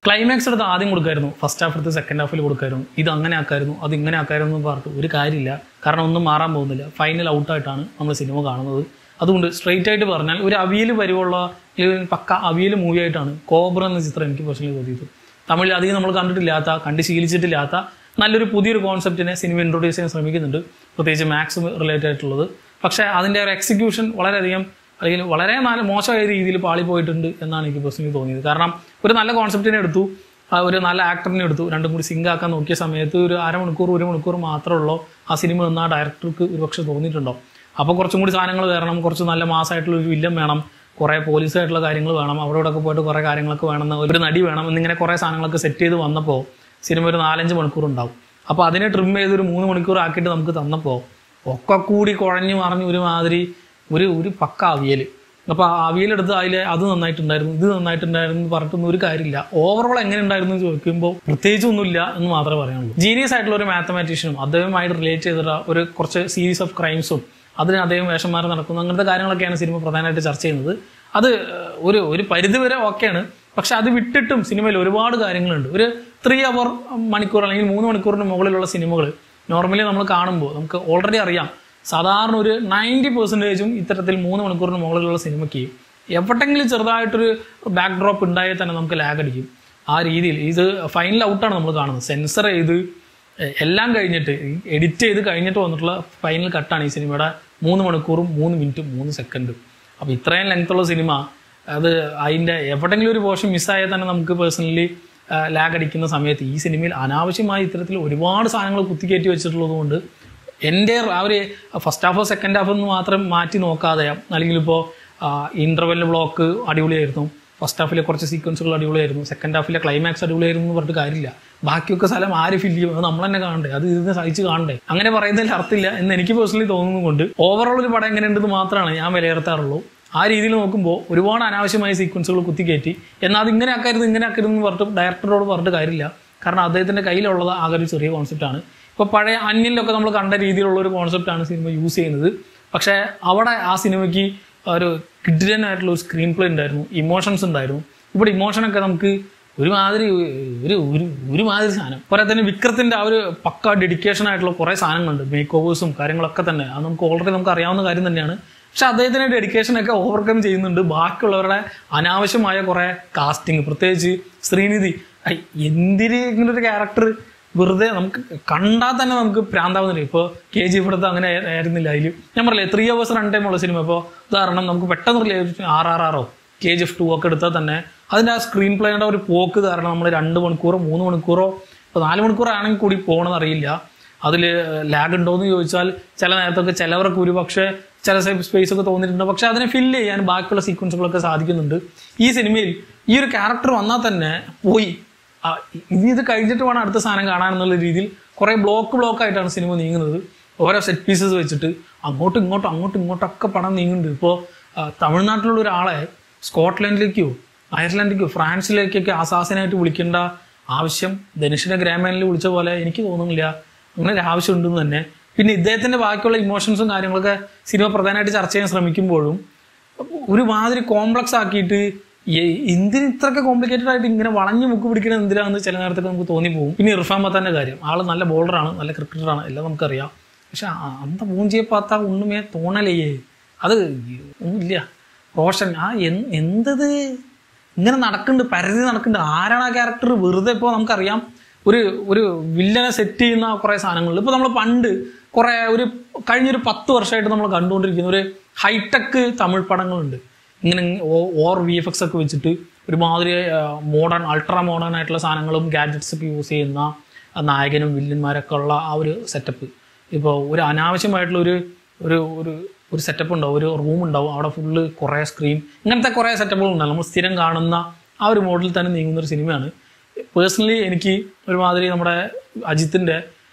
climax എടുത്ത് ആദ്യം കൊടുക്കായിരുന്നു ഫസ്റ്റ് ഹാഫ് എടുത്ത് സെക്കൻഡ് ഹാഫിൽ കൊടുക്കായിരുന്നു ഇത് അങ്ങനെ ആക്കായിരുന്നു അത് ഇങ്ങനെ ആക്കായിരുന്നു എന്ന് പറഞ്ഞിട്ട് ഒരു കാര്യമില്ല കാരണം ഒന്നും മാറാൻ പോകുന്നില്ല ഫൈനൽ ഔട്ടായിട്ടാണ് നമ്മൾ സിനിമ കാണുന്നത് അതുകൊണ്ട് സ്ട്രെയിറ്റ് ആയിട്ട് പറഞ്ഞാൽ ഒരു അവിയൽ പരിവുള്ള അല്ലെങ്കിൽ പക്ക അവിയൽ മൂവി ആയിട്ടാണ് കോബ്ര എന്ന ചിത്രം എനിക്ക് പേഴ്സണലി തോന്നിയത് തമിഴിൽ അധികം നമ്മൾ കണ്ടിട്ടില്ലാത്ത കണ്ട് ശീലിച്ചിട്ടില്ലാത്ത നല്ലൊരു പുതിയൊരു കോൺസെപ്റ്റിനെ സിനിമ ഇൻട്രൊഡ്യൂസ് ചെയ്യാൻ ശ്രമിക്കുന്നുണ്ട് പ്രത്യേകിച്ച് മാക്സ് റിലേറ്റഡ് ആയിട്ടുള്ളത് പക്ഷേ അതിൻ്റെ ഒരു എക്സിക്യൂഷൻ വളരെയധികം അല്ലെങ്കിൽ വളരെ നല്ല മോശമായ രീതിയിൽ പാളിപ്പോയിട്ടുണ്ട് എന്നാണ് എനിക്ക് പേഴ്സണലി തോന്നിയത് കാരണം ഒരു നല്ല കോൺസെപ്റ്റിനെ എടുത്തു ആ ഒരു നല്ല ആക്ടറിനെ എടുത്തു രണ്ടും കൂടി സിങ്ക് ആക്കാൻ നോക്കിയ സമയത്ത് ഒരു അരമണിക്കൂർ ഒരു മണിക്കൂർ മാത്രമേ ഉള്ളൂ ആ സിനിമ എന്ന ആ ഡയറക്ടർക്ക് ഒരു പക്ഷേ തോന്നിയിട്ടുണ്ടോ അപ്പോൾ കുറച്ചും കൂടി സാധനങ്ങൾ വരണം കുറച്ച് നല്ല മാസമായിട്ടുള്ള ഒരു വില്ലൻ വേണം കുറേ പോലീസായിട്ടുള്ള കാര്യങ്ങൾ വേണം അവിടെ ഇവിടെ ഒക്കെ പോയിട്ട് കുറേ കാര്യങ്ങളൊക്കെ വേണമെന്ന് ഒരു നടി വേണം എന്നിങ്ങനെ കുറേ സാധനങ്ങളൊക്കെ സെറ്റ് ചെയ്ത് വന്നപ്പോൾ സിനിമ ഒരു നാലഞ്ച് മണിക്കൂർ ഉണ്ടാവും അപ്പോൾ അതിനെ ട്രിം ചെയ്ത് ഒരു മൂന്ന് മണിക്കൂർ ആക്കിയിട്ട് നമുക്ക് തന്നപ്പോൾ ഒക്കെ കൂടി കുഴഞ്ഞു മറിഞ്ഞ് ഒരുമാതിരി ഒരു ഒരു പക്ക അവിയൽ അപ്പോൾ ആ അവിയലെടുത്ത് അതിൽ അത് നന്നായിട്ടുണ്ടായിരുന്നു ഇത് നന്നായിട്ടുണ്ടായിരുന്നു എന്ന് പറഞ്ഞിട്ടൊന്നും ഒരു കാര്യമില്ല ഓവറോൾ എങ്ങനെ ഉണ്ടായിരുന്നു എന്ന് ചോദിക്കുമ്പോൾ പ്രത്യേകിച്ച് ഒന്നുമില്ല എന്ന് മാത്രമേ പറയാനുള്ളൂ ജീനിയസ് ആയിട്ടുള്ള ഒരു മാത്തമാറ്റീഷ്യനും അദ്ദേഹമായിട്ട് റിലേറ്റ് ചെയ്തിട്ടുള്ള ഒരു കുറച്ച് സീരീസ് ഓഫ് ക്രൈംസും അതിന് അദ്ദേഹം വേഷന്മാർ നടക്കുന്നു അങ്ങനത്തെ കാര്യങ്ങളൊക്കെയാണ് സിനിമ പ്രധാനമായിട്ട് ചർച്ച ചെയ്യുന്നത് അത് ഒരു ഒരു പരിധിവരെ ഓക്കെയാണ് പക്ഷെ അത് വിട്ടിട്ടും സിനിമയിൽ ഒരുപാട് കാര്യങ്ങളുണ്ട് ഒരു ത്രീ അവർ മണിക്കൂർ അല്ലെങ്കിൽ മൂന്ന് മണിക്കൂറിന് മുകളിലുള്ള സിനിമകൾ നോർമലി നമ്മൾ കാണുമ്പോൾ നമുക്ക് ഓൾറെഡി അറിയാം സാധാരണ ഒരു നയൻറ്റി പെർസെൻറ്റേജും ഇത്തരത്തിൽ മൂന്ന് മണിക്കൂറിന് മുകളിലുള്ള സിനിമയ്ക്ക് എവിടെങ്കിലും ചെറുതായിട്ടൊരു ബാക്ക് ഡ്രോപ്പ് ഉണ്ടായാൽ തന്നെ നമുക്ക് ലാഗ് അടിക്കും ആ രീതിയിൽ ഇത് ഫൈനൽ ഔട്ടാണ് നമ്മൾ കാണുന്നത് സെൻസർ ചെയ്ത് എ- എല്ലാം കഴിഞ്ഞിട്ട് എഡിറ്റ് ചെയ്ത് കഴിഞ്ഞിട്ട് വന്നിട്ടുള്ള ഫൈനൽ കട്ടാണ് ഈ സിനിമയുടെ മൂന്ന് മണിക്കൂറും മൂന്ന് മിനിറ്റും മൂന്ന് സെക്കൻഡും അപ്പോൾ ഇത്രയും ലെങ്ത്തുള്ള സിനിമ അത് അതിൻ്റെ എവിടെങ്കിലും ഒരു പോർഷൻ മിസ്സായാൽ തന്നെ നമുക്ക് പേഴ്സണലി ലാഗ് അടിക്കുന്ന സമയത്ത് ഈ സിനിമയിൽ അനാവശ്യമായ ഇത്തരത്തിൽ ഒരുപാട് സാധനങ്ങൾ കുത്തിക്കയറ്റി വെച്ചിട്ടുള്ളത് കൊണ്ട് എൻ്റെ ആ ഒരു ഫസ്റ്റ് ഹാഫോ സെക്കൻഡ് ഹാഫ് എന്ന് മാത്രം മാറ്റി നോക്കാതെ അല്ലെങ്കിൽ ഇപ്പോൾ ഇൻ്റർവെൽ ബ്ലോക്ക് അടിപൊളിയായിരുന്നു ഫസ്റ്റ് ഹാഫിലെ കുറച്ച് സീക്വൻസുകൾ അടിപൊളിയായിരുന്നു സെക്കൻഡ് ഹാഫിലെ ക്ലൈമാക്സ് അടിപൊളിയായിരുന്നു എന്ന് പറഞ്ഞിട്ട് കാര്യമില്ല ബാക്കിയൊക്കെ സ്ഥലം ആര് ഫില്ല് ചെയ്യും അത് നമ്മൾ തന്നെ കാണണ്ടേ അത് ഇതിനെ സഹിച്ച് കാണണ്ടേ അങ്ങനെ പറയുന്നതിൽ അർത്ഥമില്ല എന്ന് എനിക്ക് പേഴ്സണലി തോന്നുന്നതുകൊണ്ട് ഓവറോൾ ഒരു പടം എങ്ങനെയുണ്ടെന്ന് മാത്രമാണ് ഞാൻ വിലയിരുത്താറുള്ളൂ ആ രീതിയിൽ നോക്കുമ്പോൾ ഒരുപാട് അനാവശ്യമായ സീക്വൻസുകൾ കുത്തിക്കയറ്റി എന്നാൽ അത് ഇങ്ങനെ ആക്കരുത് ഇങ്ങനെ ആക്കരുത് എന്ന് പറഞ്ഞിട്ട് ഡയറക്ടറോട് പറഞ്ഞിട്ട് കാര്യമില്ല കാരണം അദ്ദേഹത്തിൻ്റെ കയ്യിലുള്ളത് ആകെ ഒരു ചെറിയ കോൺസെപ്റ്റാണ് ഇപ്പോൾ പഴയ അന്യനിലൊക്കെ നമ്മൾ കണ്ട രീതിയിലുള്ള ഒരു കോൺസെപ്റ്റാണ് സിനിമ യൂസ് ചെയ്യുന്നത് പക്ഷേ അവിടെ ആ സിനിമയ്ക്ക് ഒരു കിഡിലനായിട്ടുള്ള ഒരു സ്ക്രീൻ പ്ലേ ഉണ്ടായിരുന്നു ഇമോഷൻസ് ഉണ്ടായിരുന്നു ഇവിടെ ഇമോഷനൊക്കെ നമുക്ക് ഒരുമാതിരി ഒരു ഒരു ഒരുമാതിരി സാധനം പോരാ തന്നെ വിക്രത്തിന്റെ ആ ഒരു പക്ക ഡെഡിക്കേഷൻ ആയിട്ടുള്ള കുറേ സാധനങ്ങളുണ്ട് മേക്ക് ഓവേഴ്സും കാര്യങ്ങളൊക്കെ തന്നെ അത് നമുക്ക് ഓൾറെഡി നമുക്ക് അറിയാവുന്ന കാര്യം തന്നെയാണ് പക്ഷെ അദ്ദേഹത്തിന്റെ ഡെഡിക്കേഷനൊക്കെ ഓവർകം ചെയ്യുന്നുണ്ട് ബാക്കിയുള്ളവരുടെ അനാവശ്യമായ കുറേ കാസ്റ്റിംഗ് പ്രത്യേകിച്ച് ശ്രീനിധി ഐ, എന്തിന് ഇങ്ങനെ ഒരു ക്യാരക്ടർ വെറുതെ നമുക്ക് കണ്ടാൽ തന്നെ നമുക്ക് പ്രാന്താവുന്നില്ല ഇപ്പോൾ കെ ജി ഇവിടുത്തെ അങ്ങനെ ആയി- ആയിരുന്നില്ല അതിൽ ഞാൻ പറയില്ലേ ത്രീ അവേഴ്സ് റൺ ടൈം ഉള്ള സിനിമ ഇപ്പോൾ ഉദാഹരണം നമുക്ക് പെട്ടെന്ന് റിലേറ്റ് ആർ ആർ ആറോ കെ ജി എഫ് ടു ഒക്കെ എടുത്താൽ തന്നെ അതിൻ്റെ ആ സ്ക്രീൻ പ്ലേയുടെ ഒരു പോക്ക് കാരണം നമ്മൾ രണ്ട് മണിക്കൂറോ മൂന്ന് മണിക്കൂറോ ഇപ്പോൾ നാല് മണിക്കൂർ ആണെങ്കിൽ കൂടി പോകണമെന്ന് അറിയില്ല അതിൽ ലാഗ് ഉണ്ടോ എന്ന് ചോദിച്ചാൽ ചില നേരത്തൊക്കെ ചിലവർക്ക് ഒരു പക്ഷേ ചില സ്പേസ് ഒക്കെ തോന്നിയിട്ടുണ്ട് പക്ഷെ അതിനെ ഫില്ല് ചെയ്യാൻ ബാക്കിയുള്ള സീക്വൻസുകളൊക്കെ സാധിക്കുന്നുണ്ട് ഈ സിനിമയിൽ ഈ ഒരു ക്യാരക്ടർ വന്നാൽ തന്നെ പോയി ആ, ഇത് ഇത് കഴിഞ്ഞിട്ട് വേണം അടുത്ത സാധനം കാണാൻ എന്നുള്ള രീതിയിൽ കുറേ ബ്ലോക്ക് ബ്ലോക്ക് ആയിട്ടാണ് സിനിമ നീങ്ങുന്നത് ഓരോ സെറ്റ് പീസസ് വെച്ചിട്ട് അങ്ങോട്ടും ഇങ്ങോട്ടും അങ്ങോട്ടും ഇങ്ങോട്ടൊക്കെ പടം നീങ്ങുന്നുണ്ട് ഇപ്പോൾ തമിഴ്നാട്ടിലുള്ള ഒരാളെ സ്കോട്ട്ലൻഡിലേക്കോ അയർലൻഡിലേക്കോ ഫ്രാൻസിലേക്കൊക്കെ അസാസിനായിട്ട് വിളിക്കേണ്ട ആവശ്യം ധനുഷിന്റെ ഗ്രാമീണിൽ വിളിച്ച പോലെ എനിക്ക് തോന്നുന്നില്ല അങ്ങനെ ഒരു ആവശ്യം ഉണ്ടെന്ന് തന്നെ പിന്നെ ഇദ്ദേഹത്തിന്റെ ബാക്കിയുള്ള ഇമോഷൻസും കാര്യങ്ങളൊക്കെ സിനിമ പ്രധാനമായിട്ട് ചർച്ച ചെയ്യാൻ ശ്രമിക്കുമ്പോഴും ഒരുമാതിരി കോംപ്ലക്സ് ആക്കിയിട്ട് എ- എന്തിന് ഇത്രയൊക്കെ കോംപ്ലിക്കേറ്റഡ് ആയിട്ട് ഇങ്ങനെ വളഞ്ഞു മുക്ക് പിടിക്കണത് എന്തിനാന്ന് ചില നേരത്തൊക്കെ നമുക്ക് തോന്നിപ്പോകും പിന്നെ ഇർഫാൻ പത്താന്റെ കാര്യം ആള് നല്ല ബോളറാണ് നല്ല ക്രിക്കറ്ററാണ് എല്ലാം നമുക്കറിയാം പക്ഷെ ആ- അന്ത മൂഞ്ചിയെ പാത്ത ഒന്നുമേ തോന്നലേ അത് ഒന്നുമില്ല റോഷൻ ആ എന്ത് എന്തത് ഇങ്ങനെ നടക്കുന്നുണ്ട് പരതി നടക്കുന്നുണ്ട് ആരാണ് ആ ക്യാരക്ടർ വെറുതെ ഇപ്പോൾ നമുക്കറിയാം ഒരു ഒരു വില്ലനെ സെറ്റ് ചെയ്യുന്ന കുറേ സാധനങ്ങളുണ്ട് ഇപ്പോൾ നമ്മൾ പണ്ട് കുറേ ഒരു കഴിഞ്ഞൊരു പത്ത് വർഷമായിട്ട് നമ്മൾ കണ്ടുകൊണ്ടിരിക്കുന്ന ഒരു ഹൈടെക് തമിഴ് പടങ്ങളുണ്ട് ഇങ്ങനെ ഓ- ഓർ വി എഫ് എക്സ് ഒക്കെ വെച്ചിട്ട് ഒരുമാതിരി മോഡേൺ അൾട്രാ മോഡേൺ ആയിട്ടുള്ള സാധനങ്ങളും ഗാഡ്ജറ്റ്സ് ഒക്കെ യൂസ് ചെയ്യുന്ന ആ നായകനും വില്ലന്മാരൊക്കെ ഉള്ള ആ ഒരു സെറ്റപ്പ് ഇപ്പോൾ ഒരു അനാവശ്യമായിട്ടുള്ള ഒരു ഒരു ഒരു ഒരു സെറ്റപ്പ് ഉണ്ടാവും ഒരു റൂം ഉണ്ടാവും അവിടെ ഫുള്ള് കുറേ സ്ക്രീൻ ഇങ്ങനത്തെ കുറേ സെറ്റപ്പുകൾ ഉണ്ടാവും നമ്മൾ സ്ഥിരം കാണുന്ന ആ ഒരു മോഡലിൽ തന്നെ നീങ്ങുന്ന ഒരു സിനിമയാണ് പേഴ്സണലി എനിക്ക് ഒരുമാതിരി നമ്മുടെ അജിത്തിന്റെ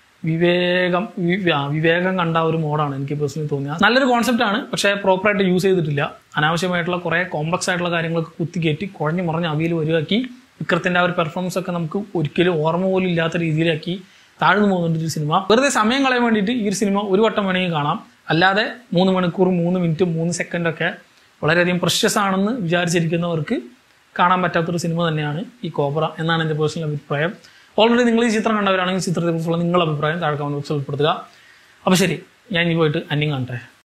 വിവേകം വി- ആ, വിവേകം കണ്ട ഒരു മോഡാണ് എനിക്ക് പേഴ്സണലി തോന്നിയത് നല്ലൊരു കോൺസെപ്റ്റാണ് പക്ഷേ പ്രോപ്പറായിട്ട് യൂസ് ചെയ്തിട്ടില്ല അനാവശ്യമായിട്ടുള്ള കുറേ കോംപ്ലക്സ് ആയിട്ടുള്ള കാര്യങ്ങളൊക്കെ കുത്തിക്കയറ്റി കുഴഞ്ഞു മറിഞ്ഞ് അവിയിൽ ഒഴിവാക്കി വിക്രത്തിന്റെ ആ ഒരു പെർഫോമൻസ് ഒക്കെ നമുക്ക് ഒരിക്കലും ഓർമ്മ പോലും ഇല്ലാത്ത രീതിയിലാക്കി താഴ്ന്നു പോകുന്നുണ്ട് ഒരു സിനിമ വെറുതെ സമയം കളയാൻ വേണ്ടിയിട്ട് ഈ ഒരു സിനിമ ഒരു വട്ടം വേണമെങ്കിൽ കാണാം അല്ലാതെ മൂന്ന് മണിക്കൂർ മൂന്ന് മിനിറ്റ് മൂന്ന് സെക്കൻഡ് ഒക്കെ വളരെയധികം പ്രഷ്യസ് ആണെന്ന് വിചാരിച്ചിരിക്കുന്നവർക്ക് കാണാൻ പറ്റാത്തൊരു സിനിമ തന്നെയാണ് ഈ കോബ്ര എന്നാണ് എൻ്റെ പേഴ്സണൽ അഭിപ്രായം ഓൾറെഡി നിങ്ങൾ ഈ ചിത്രം കണ്ടവരാണെങ്കിൽ ചിത്രത്തെക്കുറിച്ചുള്ള നിങ്ങളുടെ അഭിപ്രായം താഴെ കമന്റ് ബോക്സിൽ ഉൾപ്പെടുത്തുക അപ്പോൾ ശരി ഞാൻ ഇനി പോയിട്ട് അന്യം കാണട്ടെ